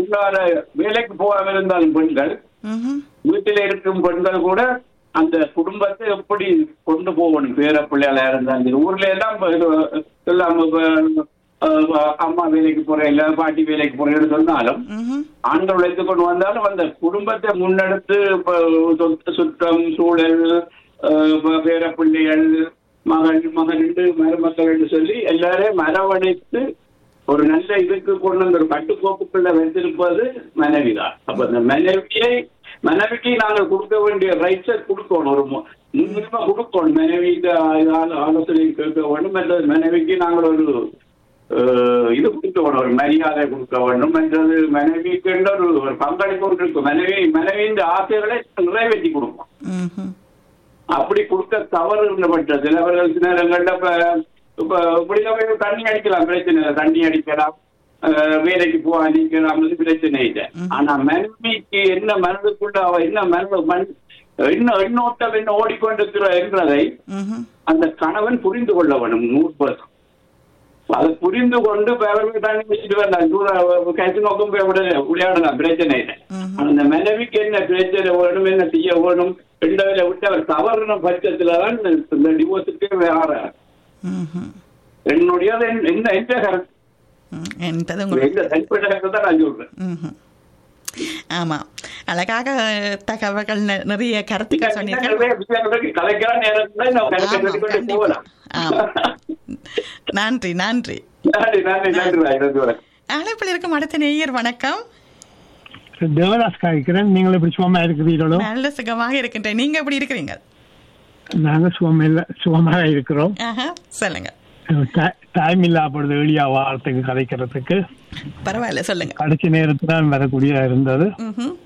உள்ளார வேலைக்கு போகாம இருந்தாலும் பெண்கள் ம்ஹும். வீட்டில் இருக்கும் பெண்கள் கூட அந்த குடும்பத்தை எப்படி கொண்டு போகணும் பேர பிள்ளைகளா இருந்தாலும் சரி. ஊர்ல எல்லாம் இப்ப இது எல்லாம் இப்ப, அஹ், அம்மா வேலைக்கு போறேன் இல்ல பாட்டி வேலைக்கு போறேன்னு சொன்னாலும் ம்ஹும். ஆண்கள் உழைத்து கொண்டு வந்தாலும் அந்த குடும்பத்தை முன்னெடுத்து இப்ப சொத்து சுத்தம் சூழல் அஹ், இப்ப பேர பிள்ளைகள் மகன் மகன் மருமக்கள் என்று சொல்லி எல்லாரையும் அரவணைத்து ஒரு நல்ல இதுக்கு கொண்டு வந்து ஒரு கட்டுக்கோப்புக்குள்ள வைத்திருப்பது மனைவிதான் அப்ப அந்த மனைவியை மனைவிக்கு நாங்கள் கொடுக்க வேண்டிய ரைட்ஸை கொடுக்கணும் ஒரு மு- முன்னுரிமை கொடுக்கணும் மனைவிக்கு ஆ- ஆலோசனை கேட்க வேண்டும் மற்றது மனைவிக்கு நாங்கள் ஒரு அஹ், இது கொடுக்க வேணும் ஒரு மரியாதை கொடுக்க வேண்டும் மற்றது மனைவிக்கு என்ற ஒரு ஒரு பங்களிப்பு ஒன்று இருக்கு மனைவி மனைவியின் ஆசைகளை நிறைவேற்றி கொடுப்போம் ம்ஹும். அப்படி கொடுக்க தவறு பட்சத்தில் அவர்கள் சில நேரங்கள்ல இப்ப இப்ப இப்படிலாம் போய் தண்ணி அடிக்கலாம் பிரச்சனை இல்லை தண்ணி அடிக்கலாம் அஹ், வேலைக்கு போக அடிக்கலாம் அது பிரச்சனை இல்லை ஆனா மனைவிக்கு என்ன மனதுக்குள்ள அவ என்ன மனது மண் என்ன எண்ணோட்டம் என்ன ஓடிக்கொண்டிருக்கிற என்றதை ம்ஹும். அந்த கணவன் புரிந்து கொள்ள வேணும் நூறு பர்சன்ட் அதை புரிந்து கொண்டு பேரவை தண்ணி வச்சுட்டு வேண்டாம் தூர கட்சி நோக்கம் போய் விட விளையாடலாம் பிரச்சனை இல்லை ம்ஹும். அந்த மனைவிக்கு என்ன பிரச்சனை வேணும் என்ன செய்ய வேணும் ரெண்டாவது விட்டு அவர் தவறுன பட்சத்துல தான் இந்த- இந்த டிவோர்ஸுக்கே வேற ம்ஹும். என்னுடைய அது என்- என்ன எந்த கருத்து ம். என்பது உங்களுக்கு எந்த தனிப்பட்ட கருத்தை தான் நான் சொல்றேன் ம்ஹும். ஆமா அழகாக தகவல்கள் நெ- நிறைய கருத்துக்கள் சொன்னீர்கள் நிறைய விஷயங்களுக்கு கலைக்கிற நேரத்துல நான் கணக்கு ஆமா, எடுத்துக் கொண்டு கண்டிப்பா. போகலாம் ஆமா. நன்றி நன்றி நன்றி நன்றி நன்றி ராய், நன்றி ராய். அழைப்பில் இருக்கும் அடுத்த நேயர் வணக்கம் தேவதாஸ் காய்க்கிறேன் நீங்கள் எப்படி சுகமா இருக்கிறீர்களோ நல்ல சுகமாக இருக்கின்றேன் நீங்க எப்படி இருக்கிறீங்க நாங்க சுகமில்ல சுகமாக இருக்கிறோம் ஆஹா சொல்லுங்க டைம் இல்லாப்படுது வெளியா வாரத்துக்கு கதைக்கிறதுக்கு பரவாயில்ல சொல்லுங்க கடைசி நேரத்துல தான் வரக்கூடிய இருந்தது ம்ஹும்.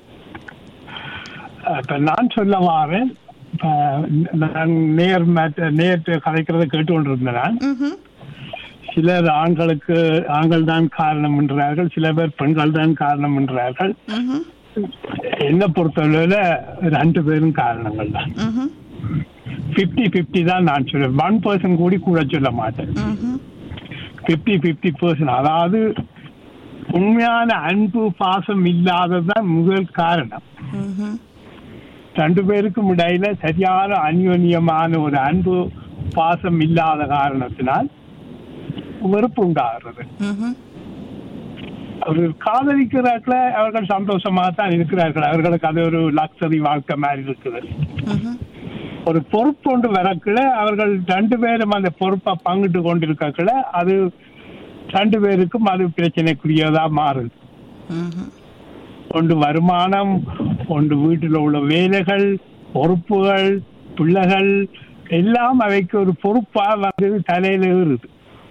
இப்ப நான் சொல்ல வாரேன் இப்ப நான் நேர் மேட் நேற்று கதைக்கிறத கேட்டுக்கொண்டிருந்தேன் நான் ம்ஹும். சிலர் ஆண்களுக்கு ஆண்கள் தான் காரணம் என்றார்கள் சில பேர் பெண்கள் தான் காரணம் என்றார்கள் ம்ஹும். என்னை பொறுத்தவரையில ரெண்டு பேரும் காரணங்கள் தான் ம்ஹும். பிப்டி பிப்டி தான் நான் சொல்லுவேன் ஒன் பர்சன் கூடி கூட சொல்ல மாட்டேன் ம்ஹும். பிப்டி பிப்டி பர்சன்ட் அதாவது உண்மையான அன்பு பாசம் இல்லாததுதான் முதல் காரணம் ம்ஹும். ரெண்டு பேருக்கும் இடையில சரியான அந்யோன்யமான ஒரு அன்பு பாசம் இல்லாத காரணத்தினால் வெறுப்பு உண்டாகிறது ம்ஹும். அவர்கள் காதலிக்கிறார்கள அவர்கள் சந்தோஷமாக தான் இருக்கிறார்கள் அவர்களுக்கு அது ஒரு லக்ஸரி வாழ்க்கை மாதிரி இருக்குது ம்ஹும். ஒரு பொறுப்பு கொண்டு வரக்குள்ள அவர்கள் ரெண்டு பேரும் அந்த பொறுப்பை பங்கிட்டு கொண்டிருக்கக்குள்ள அது ரெண்டு பேருக்கும் அது பிரச்சனைக்குரியதா மாறுது ம்ஹும். ஒன்று வருமானம் ஒன்று வீட்டில் உள்ள வேலைகள் பொறுப்புகள் பிள்ளைகள் எல்லாம் அவைக்கு ஒரு பொறுப்பா வந்து தலையில ஏறுது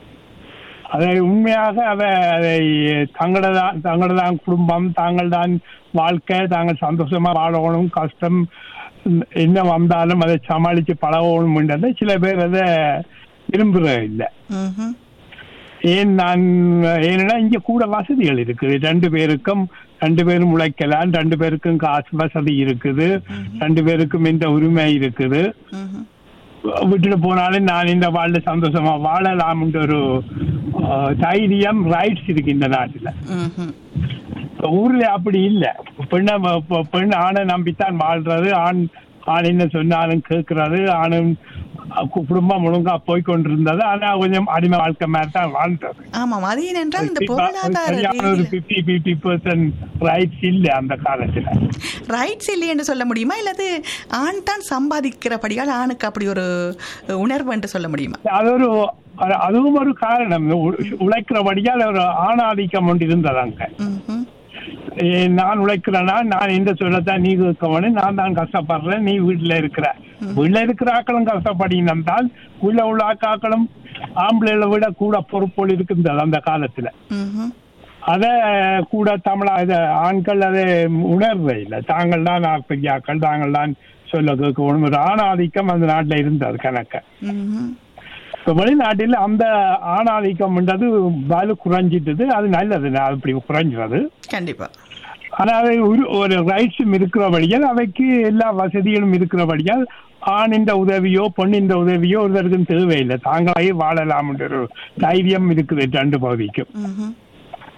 அதை உண்மையாக அவ அதை தங்களதான் தங்களதான் குடும்பம் தாங்கள் தான் வாழ்க்கை தாங்கள் சந்தோஷமா வாழணும் கஷ்டம் என்ன வந்தாலும் அதை சமாளிச்சு பழகணும்ன்றதை சில பேர் அதை விரும்புறது இல்லை ம்ஹும். ஏன் நான் ஏன்னா இங்க கூட வசதிகள் இருக்குது ரெண்டு பேருக்கும் ரெண்டு பேரும் உழைக்கலாம் ரெண்டு பேருக்கும் காசு வசதி இருக்குது ரெண்டு பேருக்கும் இந்த உரிமை இருக்குது ம்ஹும். விட்டுட்டு போனாலும் நான் இந்த வாழ்ல சந்தோஷமா வாழலாம்ன்ற ஒரு அஹ், தைரியம் ரைட்ஸ் இருக்கு இந்த நாட்டுல ம்ஹும். இப்ப ஊர்ல அப்படி இல்ல பெண்ணை வ- பெ- பெண் ஆணை நம்பித்தான் வாழ்றது ஆண் ஆண் என்ன சொன்னாலும் கேட்கறது ஆணும் அஹ், கு- குடும்பம் ஒழுங்கா போய் கொண்டிருந்தது ஆனா கொஞ்சம் அடிமை வாழ்க்கை மாதிரி தான் வாழ்ந்தது ஆமாம் அது ஏனென்றால் இந்த பொருளாதார சரியான ஒரு ரீதியில பிப்டி பிப்டி பர்சன்ட் ரைட்ஸ் இல்ல அந்த காலத்துல ரைட்ஸ் இல்லை என்று சொல்ல முடியுமா இல்லது ஆண் தான் சம்பாதிக்கிறபடியால் ஆணுக்கு அப்படி ஒரு உணர்வு என்று சொல்ல முடியுமா அது ஒரு அது- அதுவும் ஒரு காரணம் உ- உழைக்கிறபடியால் ஒரு ஆணாதிக்கம் ஒன்று இருந்தது அங்க ம்ஹும். ஏ, நான் உழைக்கிறேன்னா நான் இந்த சொல்லத்தான் நீ இருக்கவனு நான் தான் கஷ்டப்படுறேன் நீ வீட்டுல இருக்கிற வீட்டுல இருக்கிற ஆக்களும் கஷ்டப்படினால் உள்ள உள்ள ஆக்களும் ஆம்பளைகளை விட கூட பொறுப்போடு இருக்கின்றது அந்த காலத்துல ம்ஹும். அத கூட தமிழா இத ஆண்கள் அதை உணர்வே இல்லை தாங்கள் தான் பெரியாக்கள் தாங்கள் தான் சொல்ல கேட்கணும் ஒரு ஆணாதிக்கம் அந்த நாட்டுல இருந்தது கணக்க ம்ஹும். இப்ப வெளிநாட்டில் அந்த ஆணாதிக்கம்ன்றது வலு குறைஞ்சிட்டது அது நல்லது நான் அப்படி குறைஞ்சிறது கண்டிப்பா ஆனா அது ஒரு ஒரு ரைட்ஸும் இருக்கிறபடியால் அவைக்கு எல்லா வசதிகளும் இருக்கிறபடியால் ஆணின் உதவியோ பெண்ணின் உதவியோ ஒருத்தருக்கும் தேவையில்லை தாங்களாகவே வாழலாம் ஒரு தைரியம் இருக்குது ரெண்டு பகுதிக்கும் ம்ஹும்.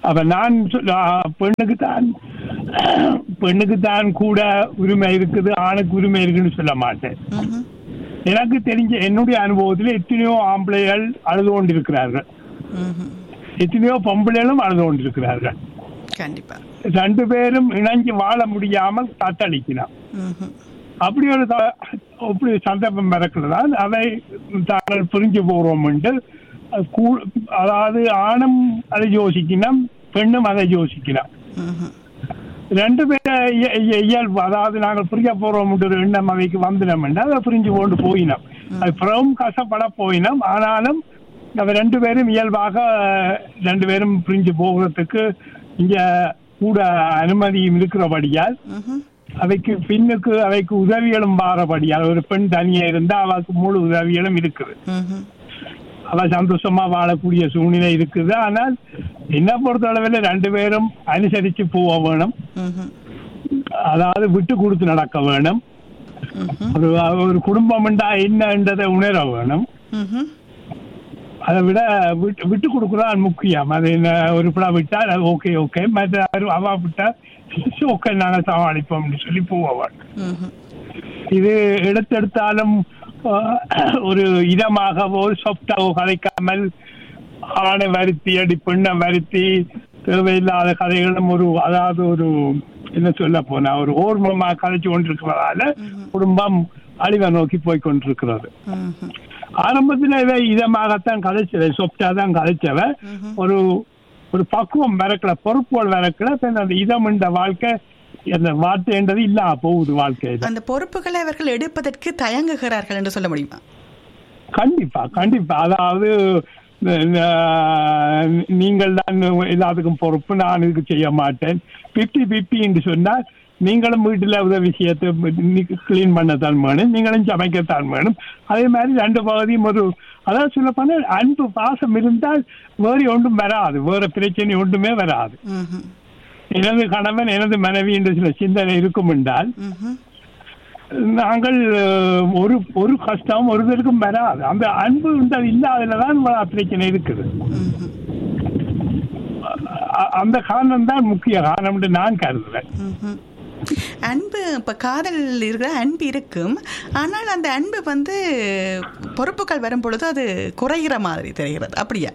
அப்ப நான் சொல்ல- பெண்ணுக்கு தான் பெண்ணுக்கு தான் கூட உரிமை இருக்குது ஆணுக்கு உரிமை இருக்குன்னு சொல்ல மாட்டேன் ம்ஹும். எனக்கு தெரிஞ்ச என்னுடைய அனுபவத்தில் எத்தனையோ ஆம்பளைகள் அழுது கொண்டிருக்கிறார்கள் ம்ஹும். எத்தனையோ பொம்பளைகளும் அழுது கொண்டிருக்கிறார்கள் கண்டிப்பா ரெண்டு பேரும் இணைஞ்சு வாழ முடியாமல் தத்தளிக்கலாம் ம்ஹும். அப்படி ஒரு த- அப்படி சந்தர்ப்பம் பிறக்கிறதா அதை தாங்கள் புரிஞ்சு போறோம் என்று கூ- அதாவது ஆணும் அதை யோசிக்கணும் பெண்ணும் அதை யோசிக்கலாம் ம்ஹும். ரெண்டு பேர இய- இய- இயல்பு அதாவது நாங்கள் புரிய போறோம் ஒரு எண்ணம் அவைக்கு வந்துனோம் என்றால் அதை புரிஞ்சு கொண்டு போயினோம் அது பிறவும் கஷ்டப்பட போயினோம் ஆனாலும் நம்ம ரெண்டு பேரும் இயல்பாக அஹ், ரெண்டு பேரும் புரிஞ்சு போகிறதுக்கு இங்க கூட அனுமதியும் இருக்கிறபடியால் ம்ஹும். அவைக்கு பின்னுக்கு அவைக்கு உதவிகளும் மாறபடியால் ஒரு பெண் தனியா இருந்தா அவளுக்கு முழு உதவிகளும் இருக்குது ம்ஹும். அவ சந்தோஷமா வாழக்கூடிய சூழ்நிலை இருக்குது ஆனால் என்ன பொறுத்தளவில் ரெண்டு பேரும் அனுசரிச்சு போக வேணும் ம்ஹும். அதாவது விட்டு கொடுத்து நடக்க வேணும் ம்ஹும். ஒரு ஒரு குடும்பம் என்னன்றதை உணர வேணும் ம்ஹும். அதை விட விட்டு விட்டு கொடுக்குறது முக்கியம் அது என்ன ஒரு பிள்ளை விட்டால் அது ஓகே ஓகே மற்ற யாரும் அவ விட்டா ஓகே நாங்கள் சமாளிப்போம்னு சொல்லி போக வேணும் ம்ஹும். இது எடுத்தெடுத்தாலும் அஹ், ஒரு இதமாகவோ சொப்டாவோ கதைக்காமல் ஆணை வருத்தி அடி பெண்ணை வருத்தி தேவையில்லாத கதைகளும் ஒரு அதாவது ஒரு என்ன சொல்ல போனா ஒரு ஓர்மமா கதைச்சு கொண்டிருக்கிறதால குடும்பம் அழிவை நோக்கி போய் கொண்டிருக்கிறது ம்ஹும். ஆரம்பத்தில் இவ இதமாகத்தான் கதைச்சவ சொப்டா தான் கதைச்சவ ஒரு ஒரு பக்குவம் விறக்கல பொறுப்புகள் விறக்கல பின் அந்த இதம் இந்த வாழ்க்கை அந்த வார்த்தைன்றது இல்லாம போகுது வாழ்க்கையில அந்த பொறுப்புகளை அவர்கள் எடுப்பதற்கு தயங்குகிறார்கள் என்று சொல்ல முடியுமா கண்டிப்பா கண்டிப்பா அதாவது அஹ், நீங்கள் தான் எல்லாத்துக்கும் பொறுப்பு நான் இதுக்கு செய்ய மாட்டேன் பிப்டி பிப்டி என்று சொன்னால் நீங்களும் வீட்டில் உதவி விஷயத்தை கிளீன் பண்ணத்தான் வேணும் நீங்களும் சமைக்கத்தான் வேணும் அதே மாதிரி ரெண்டு பகுதியும் ஒரு அதாவது சொல்ல போனால் அன்பு பாசம் இருந்தால் வேறு ஒன்றும் வராது வேற பிரச்சனை ஒன்றுமே வராது ம்ஹும். எனது கணவன் எனது மனைவி என்ற சில சிந்தனை இருக்கும் என்றால் ம்ஹும். நாங்கள் அஹ், ஒரு ஒரு கஷ்டம் ஒருத்தருக்கும் வராது அந்த அன்பு உண்டது இல்லாததுலதான் இவ்வளவு பிரச்சனை இருக்குது ம்ஹும். அ- அந்த காரணம் தான் முக்கிய காரணம் என்று நான் கருதுறேன் ம்ஹும். அன்பு இப்போ காதல் இருக்கிற அன்பு இருக்கும் ஆனால் அந்த அன்பு வந்து பொறுப்புகள் வரும் பொழுது அது குறைகிற மாதிரி தெரிகிறது அப்படியா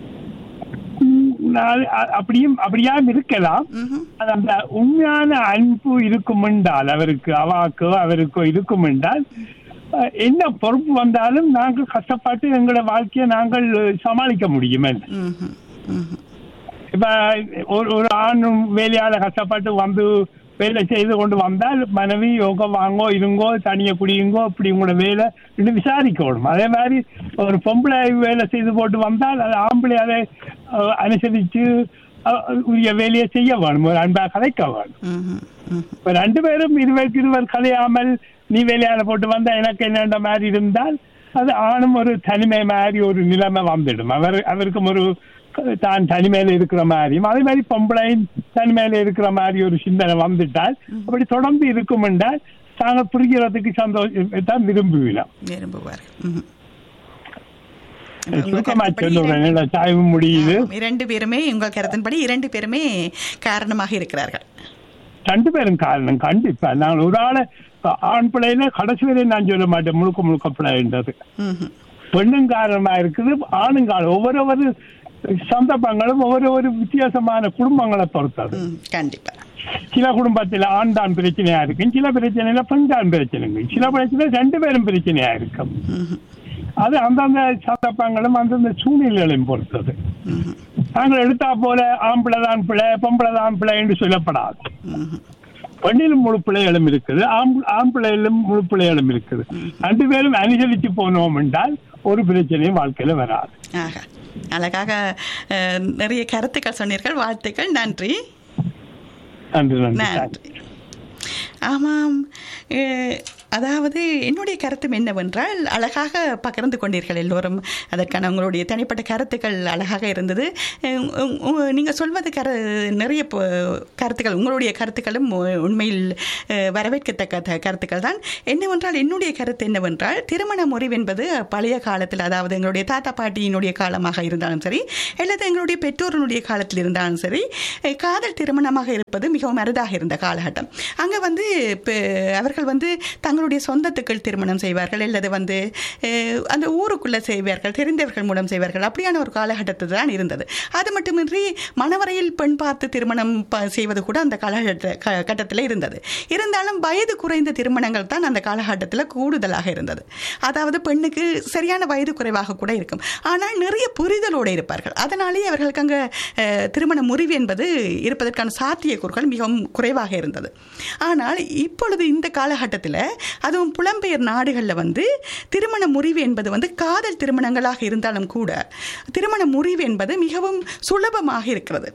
உம், நான் அ- அப்படியும் அப்படியாம் இருக்கலாம் ம்ஹும். அது அந்த உண்மையான அன்பு இருக்கும் என்றால் அவருக்கு அவாக்கோ அவருக்கோ இருக்கும் என்றால் அஹ், என்ன பொறுப்பு வந்தாலும் நாங்கள் கஷ்டப்பட்டு எங்களோட வாழ்க்கையை நாங்கள் சமாளிக்க முடியும் ம்ஹும். ம்ஹும். இப்ப ஒரு ஒரு ஆணும் வேலையால கஷ்டப்பட்டு வந்து வேலை செய்து கொண்டு வந்தால் மனைவி யோகா வாங்கோ இருங்கோ தனிய குடியுங்கோ இப்படி உங்களோட வேலை இன்னும் விசாரிக்கணும் அதே மாதிரி ஒரு பொம்பளை வேலை செய்து போட்டு வந்தால் அது ஆம்பளை அதை அஹ், அனுசரிச்சு அஹ், உரிய வேலையை செய்ய வேணும் ஒரு அன்பா கதைக்க வேணும் ம்ஹும். ம்ஹும். இப்ப ரெண்டு பேரும் இருவருக்கு இருவர் கதையாமல் நீ வேலையால போட்டு வந்தா எனக்கு என்னன்ற மாதிரி இருந்தால் அது ஆணும் ஒரு தனிமை மாதிரி ஒரு நிலைமை வந்துடும் அவர் அவருக்கும் ஒரு தான் தனிமையில இருக்கிற மாதிரியும் அதே மாதிரி பொம்பளையும் தனிமையில இருக்கிற மாதிரி ஒரு சிந்தனை வந்துட்டால் அப்படி தொடர்ந்து இருக்கும் என்றால் தாங்கள் புரிகிறதுக்கு சந்தோஷம் தான் விரும்புவீங்க விரும்புவார் ம்ஹும். சுருக்கமா சொல்லுறேன் இல்ல சாய்வு முடியுது ஆமாம், இரண்டு பேருமே உங்கள் கருத்தின்படி இரண்டு பேருமே காரணமாக இருக்கிறார்கள் ரெண்டு பேரும் காரணம் கண்டிப்பா நான் ஒரு ஆளை ஆண் பிள்ளையில கடைசி வரை நான் சொல்ல மாட்டேன் முழுக்க முழுக்க பிள்ளைன்றது ம்ஹும். பெண்ணும் காரணமா இருக்குது ஆணும் காரணம் ஒவ்வொரு ஒரு சந்தர்ப்பங்களும் ஒவ்வொரு ஒரு வித்தியாசமான குடும்பங்களை பொறுத்தது ம், கண்டிப்பா சில குடும்பத்தில் ஆண் தான் பிரச்சனையா இருக்கும் சில பிரச்சனையில பெண் தான் பிரச்சனைங்க சில பிரச்சனை ரெண்டு பேரும் பிரச்சனையா இருக்கும் ம்ஹும். அது அந்தந்த சந்தர்ப்பங்களும் அந்தந்த சூழ்நிலைகளையும் பொறுத்தது ம்ஹும். நாங்கள் எடுத்தா போல ஆம்பளை தான் பிள்ளை பொம்பளை தான் பிள்ளை என்று சொல்லப்படாது ம்ஹும். பெண்ணிலும் முழு பிள்ளைகளும் இருக்குது ஆம்- ஆம்பிள்ளையிலும் முழு பிள்ளைகளும் இருக்குது ரெண்டு பேரும் அனுசரித்து போனோம் என்றால் ஒரு பிரச்சனையும் வாழ்க்கையில வராது ஆகா அழகாக அஹ், நிறைய கருத்துக்கள் சொன்னீர்கள் வாழ்த்துக்கள் நன்றி நன்றி நன்றி நன்றி ஆமாம் அஹ், அதாவது என்னுடைய கருத்தும் என்னவென்றால் அழகாக பகிர்ந்து கொண்டீர்கள் எல்லோரும் அதற்கான உங்களுடைய தனிப்பட்ட கருத்துக்கள் அழகாக இருந்தது உம், உம், உம், நீங்கள் சொல்வது கரு நிறைய ப- கருத்துக்கள் உங்களுடைய கருத்துக்களும் உ- உண்மையில் அஹ், வரவேற்கத்தக்க த- கருத்துக்கள் தான் என்னவென்றால் என்னுடைய கருத்து என்னவென்றால் திருமண முறிவு என்பது பழைய காலத்தில் அதாவது எங்களுடைய தாத்தா பாட்டியினுடைய காலமாக இருந்தாலும் சரி அல்லது எங்களுடைய பெற்றோர்களுடைய காலத்தில் இருந்தாலும் சரி அஹ், காதல் திருமணமாக இருப்பது மிகவும் அரிதாக இருந்த காலகட்டம் அங்கே வந்து இப்போ அவர்கள் வந்து தங்களுடைய சொந்தத்துக்கள் திருமணம் செய்வார்கள் அல்லது வந்து அஹ், அந்த ஊருக்குள்ளே செய்வார்கள் தெரிந்தவர்கள் மூலம் செய்வார்கள் அப்படியான ஒரு காலகட்டத்தில் தான் இருந்தது அது மட்டுமின்றி மணவரையில் பெண் பார்த்து திருமணம் ப- செய்வது கூட அந்த காலகட்ட க- கட்டத்தில் இருந்தது இருந்தாலும் வயது குறைந்த திருமணங்கள் தான் அந்த காலகட்டத்தில் கூடுதலாக இருந்தது அதாவது பெண்ணுக்கு சரியான வயது குறைவாக கூட இருக்கும் ஆனால் நிறைய புரிதலோடு இருப்பார்கள் அதனாலேயே அவர்களுக்கு அங்கே அஹ், திருமண முறிவு என்பது இருப்பதற்கான சாத்தியக்கூறுகள் மிகவும் குறைவாக இருந்தது ஆனால் இப்பொழுது இந்த காலகட்டத்தில் அதுவும் புலம்பெயர் நாடுகளில் வந்து திருமண முறிவு என்பது வந்து காதல் திருமணங்களாக இருந்தாலும் கூட திருமண முறிவு என்பது மிகவும் சுலபமாக இருக்கிறது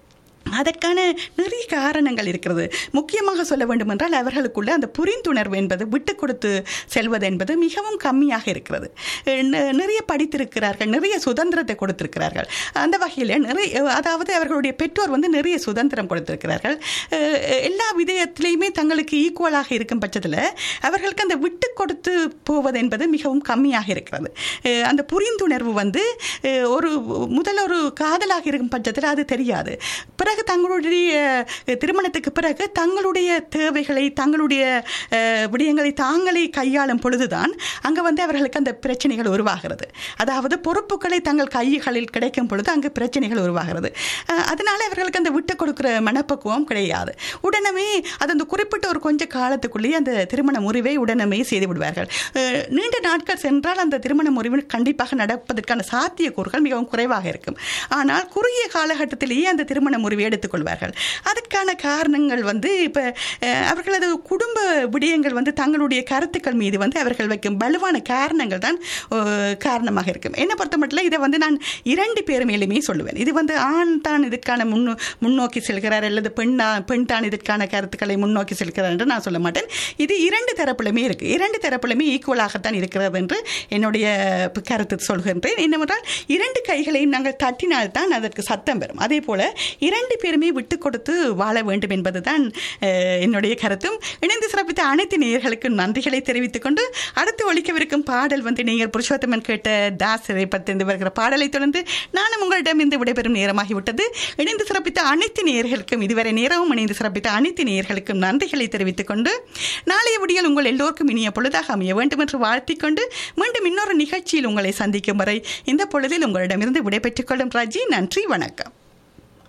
அதற்கான நிறைய காரணங்கள் இருக்கிறது முக்கியமாக சொல்ல வேண்டும் என்றால் அவர்களுக்குள்ள அந்த புரிந்துணர்வு என்பது விட்டு கொடுத்து செல்வது என்பது மிகவும் கம்மியாக இருக்கிறது அஹ் ந- நிறைய படித்திருக்கிறார்கள் நிறைய சுதந்திரத்தை கொடுத்திருக்கிறார்கள் அந்த வகையில் நிறைய அதாவது அவர்களுடைய பெற்றோர் வந்து நிறைய சுதந்திரம் கொடுத்திருக்கிறார்கள் அஹ் எல்லா விதயத்திலையுமே தங்களுக்கு ஈக்குவலாக இருக்கும் பட்சத்தில் அவர்களுக்கு அந்த விட்டு கொடுத்து போவது என்பது மிகவும் கம்மியாக இருக்கிறது அஹ் அந்த புரிந்துணர்வு வந்து அஹ் ஒரு முதல் ஒரு காதலாக இருக்கும் பட்சத்தில் அது தெரியாது பிறகு தங்களுடைய அஹ், திருமணத்துக்கு பிறகு தங்களுடைய தேவைகளை தங்களுடைய அஹ், விடயங்களை தாங்களே கையாளும் பொழுதுதான் அங்கே வந்து அவர்களுக்கு அந்த பிரச்சனைகள் உருவாகிறது அதாவது பொறுப்புகளை தங்கள் கைகளில் கிடைக்கும் பொழுது அங்கு பிரச்சனைகள் உருவாகிறது அஹ், அதனால அவர்களுக்கு அந்த விட்டு கொடுக்குற மனப்பக்குவம் கிடையாது உடனே அது அந்த குறிப்பிட்ட ஒரு கொஞ்ச காலத்துக்குள்ளேயே அந்த திருமண முறிவை உடனே செய்து விடுவார்கள் அஹ், நீண்ட நாட்கள் சென்றால் அந்த திருமண முறிவு கண்டிப்பாக நடப்பதற்கான சாத்தியக்கூறுகள் மிகவும் குறைவாக இருக்கும் ஆனால் குறுகிய காலகட்டத்திலேயே அந்த திருமண முறிவை எடுத்துக்கொள்வார்கள் அதற்கான காரணங்கள் வந்து இப்போ அவர்களது குடும்ப விடயங்கள் வந்து தங்களுடைய கருத்துக்கள் மீது வந்து அவர்கள் வைக்கும் வலுவான காரணங்கள் தான் அஹ், காரணமாக இருக்கும் என்னை பொறுத்த மட்டும் இதை வந்து நான் இரண்டு பேர் மேலுமே சொல்லுவேன் இது வந்து ஆண் தான் இதற்கான முன்னோ முன்னோக்கி செல்கிறார் அல்லது பெண்ணா பெண் தான் இதற்கான கருத்துக்களை முன்னோக்கி செல்கிறார் என்று நான் சொல்ல மாட்டேன் இது இரண்டு தரப்புலையுமே இருக்குது இரண்டு தரப்புலையுமே ஈக்குவலாகத்தான் இருக்கிறது என்று என்னுடைய கருத்து சொல்கின்றேன் என்னவென்றால் இரண்டு கைகளையும் நாங்கள் தட்டினால் தான் அதற்கு சத்தம் பெறும் அதே போல இரண்டு பேருமே விட்டு கொடுத்து வாழ வேண்டும் என்பதுதான் அஹ், என்னுடைய கருத்தும் இணைந்து சிறப்பித்த அனைத்து நேயர்களுக்கும் நன்றிகளை தெரிவித்துக் கொண்டு அடுத்து ஒழிக்கவிருக்கும் பாடல் வந்து நீங்கள் புருஷோத்தமன் கேட்ட தாஸ் பத்திருந்து வருகிற பாடலை தொடர்ந்து நானும் உங்களிடம் இந்த விடைபெறும் நேரமாகிவிட்டது இணைந்து சிறப்பித்த அனைத்து நேயர்களுக்கும் இதுவரை நேரமும் இணைந்து சிறப்பித்த அனைத்து நேயர்களுக்கும் நன்றிகளை தெரிவித்துக் கொண்டு நாளைய விடியல் உங்கள் எல்லோருக்கும் இனிய பொழுதாக அமைய வேண்டும் என்று வாழ்த்திக் கொண்டு மீண்டும் இன்னொரு நிகழ்ச்சியில் உங்களை சந்திக்கும் வரை இந்த பொழுதில் உங்களிடமிருந்து விடைபெற்றுக் கொள்ளும் ராஜி நன்றி வணக்கம்